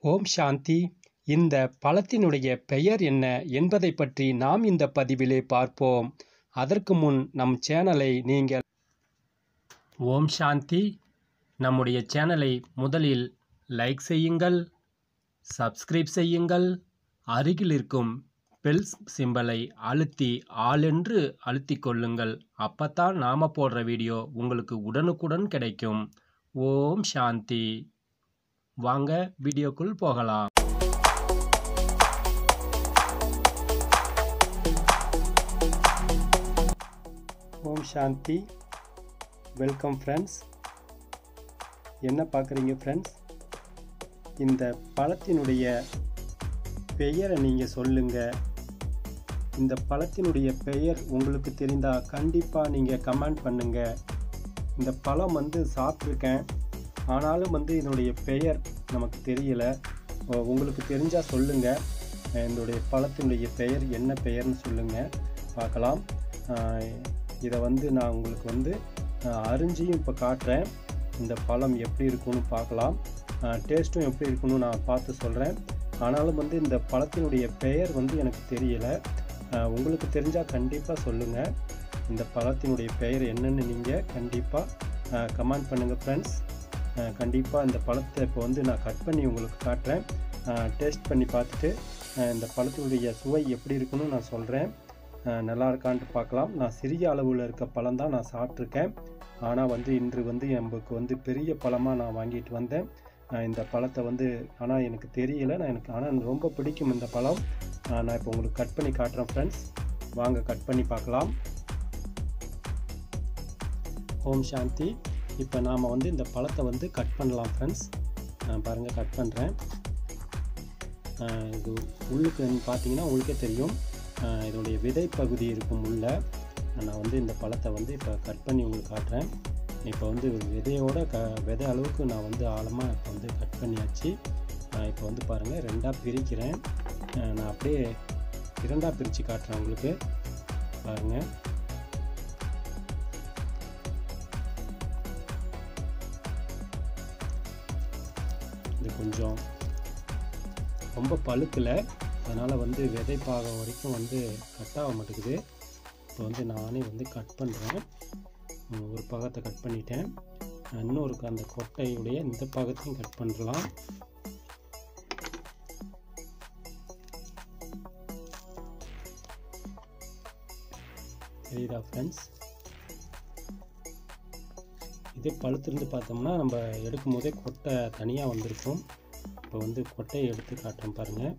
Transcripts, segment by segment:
ஓம் சாந்தி இந்த பழத்தினுடைய பெயர் என்ன என்பதைப் பற்றி நாம் இந்த பதிவிலே பார்ப்போம் அதற்கு முன் நம் சேனலை நீங்கள் ஓம் சாந்தி நம்முடைய சேனலை முதலில் லைக் செய்யுங்கள் சப்ஸ்கிரைப் செய்யுங்கள் அருகில் இருக்கும் பெல் சிம்பலை அழுத்தி ஆல் என்று அழுத்திக் கொள்ளுங்கள் அப்பத்தான் நாம போடுற வீடியோ உங்களுக்கு உடனுக்குடன் கிடைக்கும் ஓம் சாந்தி வாங்க வீடியோக்குள் போகலாம் ஓம் சாந்தி வெல்கம் ஃப்ரெண்ட்ஸ் என்ன பார்க்குறீங்க ஃப்ரெண்ட்ஸ் இந்த பழத்தினுடைய பெயரை நீங்கள் சொல்லுங்கள் இந்த பழத்தினுடைய பெயர் உங்களுக்கு தெரிந்தால் கண்டிப்பாக நீங்கள் கமெண்ட் பண்ணுங்கள் இந்த பழம் வந்து சாப்பிட்ருக்கேன் ஆனாலும் வந்து இதனுடைய பெயர் நமக்கு தெரியல உ- உங்களுக்கு தெரிஞ்சால் சொல்லுங்கள் இதனுடைய பழத்தினுடைய பெயர் என்ன பெயர்னு சொல்லுங்கள் பார்க்கலாம் ஆஹ் இதை வந்து நான் உங்களுக்கு வந்து ஆஹ் அரிஞ்சியும் இப்போ காட்டுறேன் இந்த பழம் எப்படி இருக்குன்னு பார்க்கலாம் டேஸ்ட்டும் எப்படி இருக்குன்னு நான் பார்த்து சொல்கிறேன் ஆனாலும் வந்து இந்த பழத்தினுடைய பெயர் வந்து எனக்கு தெரியல ஆஹ் உங்களுக்கு தெரிஞ்சால் கண்டிப்பாக சொல்லுங்கள் இந்த பழத்தினுடைய பெயர் என்னன்னு நீங்கள் கண்டிப்பாக கமெண்ட் பண்ணுங்கள் ஃப்ரெண்ட்ஸ் கண்டிப்பாக இந்த பழத்தை இப்போ வந்து நான் கட் பண்ணி உங்களுக்கு காட்டுறேன் டேஸ்ட் பண்ணி பார்த்துட்டு ஆஹ் இந்த பழத்தினுடைய சுவை எப்படி இருக்குன்னு நான் சொல்கிறேன் நல்லா இருக்கான்ட்டு பார்க்கலாம் நான் சிறிய அளவில் இருக்க பழம் தான் நான் சாப்பிட்ருக்கேன் ஆனால் வந்து இன்று வந்து நமக்கு வந்து பெரிய பழமாக நான் வாங்கிட்டு வந்தேன் ஆஹ் இந்த பழத்தை வந்து ஆனால் எனக்கு தெரியல நான் எனக்கு ஆனால் ரொம்ப பிடிக்கும் இந்த பழம் ஆஹ் நான் இப்போ உங்களுக்கு கட் பண்ணி காட்டுறேன் ஃப்ரெண்ட்ஸ் வாங்க கட் பண்ணி பார்க்கலாம் ஓம் சாந்தி இப்போ நாம் வந்து இந்த பழத்தை வந்து கட் பண்ணலாம் ஃப்ரெண்ட்ஸ் பாருங்கள் கட் பண்ணுறேன் இது உள்ளுக்கு பார்த்தீங்கன்னா உங்களுக்கே தெரியும் ஆஹ் இதனுடைய விதை பகுதி இருக்கும் உள்ள நான் வந்து இந்த பழத்தை வந்து இப்போ கட் பண்ணி உங்களுக்கு காட்டுறேன் இப்போ வந்து விதையோட க விதை அளவுக்கு நான் வந்து ஆழமாக இப்போ வந்து கட் பண்ணியாச்சு ஆஹ் இப்போ வந்து பாருங்கள் ரெண்டாக பிரிக்கிறேன் ஆஹ் நான் அப்படியே இரண்டாக பிரித்து காட்டுறேன் உங்களுக்கு பாருங்கள் இது கொஞ்சம் ரொம்ப பழுக்கலை அதனால் வந்து விதை பாகம் வரைக்கும் வந்து கட் ஆக மாட்டேங்குது இப்போ வந்து நானே வந்து கட் பண்ணுறேன் ஒரு பாகத்தை கட் பண்ணிட்டேன் இன்னொரு அந்த கொட்டையுடைய இந்த பாகத்தையும் கட் பண்ணலாம் தெரியுதா ஃப்ரெண்ட்ஸ் இதே பழுத்திருந்து பார்த்தோம்னா நம்ம எடுக்கும் போதே கொட்டை தனியாக வந்திருக்கும் இப்போ வந்து கொட்டையை எடுத்து காட்டுறேன் பாருங்கள்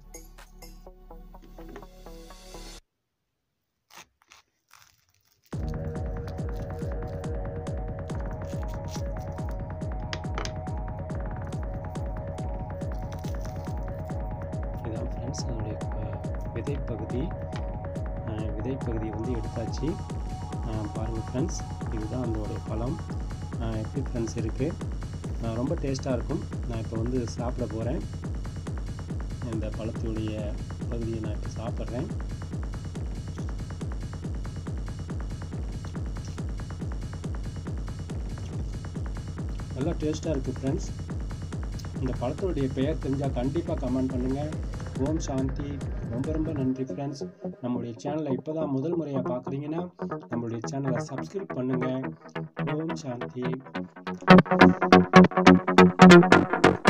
இதான் ஃப்ரெண்ட்ஸ் அதனுடைய அஹ், விதைப்பகுதி அஹ், விதைப்பகுதியை வந்து எடுத்தாச்சு அஹ், பாருங்கள் ஃப்ரெண்ட்ஸ் இதுதான் அதோடைய பழம் அஹ், எப்படி ஃப்ரெண்ட்ஸ் இருக்குது ரொம்ப டேஸ்ட்டாக இருக்கும் நான் இப்போ வந்து சாப்பிட போகிறேன் இந்த பழத்துடைய பகுதியை நான் இப்போ சாப்பிட்றேன் நல்லா டேஸ்ட்டாக இருக்குது ஃப்ரெண்ட்ஸ் இந்த பழத்தினுடைய பெயர் தெரிஞ்சால் கண்டிப்பாக கமெண்ட் பண்ணுங்கள் ஓம் சாந்தி ரொம்ப ரொம்ப நன்றி ஃப்ரெண்ட்ஸ் நம்மளுடைய சேனலை இப்போ தான் முதல் முறையாக பார்க்குறீங்கன்னா நம்மளுடைய சேனலை சப்ஸ்கிரைப் பண்ணுங்கள் ஓம் சாந்தி